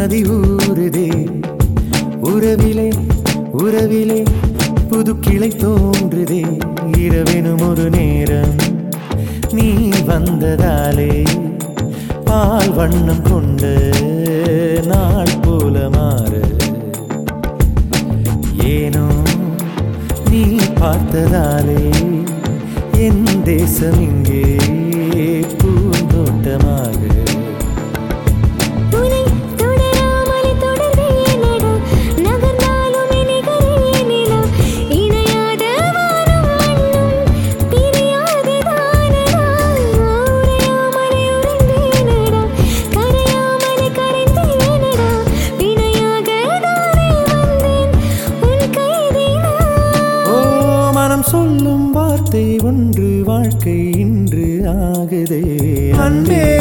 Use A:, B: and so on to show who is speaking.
A: நதி ஊறுதே உறவிலே உறவிலே புது கிளை தோன்றுதே இரவெனும் ஒரு நேரம் நீ வந்ததாலே பால் வண்ணம் கொண்ட நாள் போல மாற ஏனோ நீ பார்த்ததாலே என் தேசம் இங்கே பூந்தோட்டமாக
B: உனை தொடராமலே தொடர்வேனடா நகர்ந்தாலும் நிகரேனிலா இணையாத வானம் மண்ணும் பிரியாததானடா உறையாமலே உறைந்தேனடா கரையாமலே கரைந்தேனடா வினையாக நானே வந்தேன் உன் கைதினா
A: ஓ மனம் சொல்லும் வார்த்தை ஒன்று வாழ்க்கை இன்று ஆகுதே அன்பே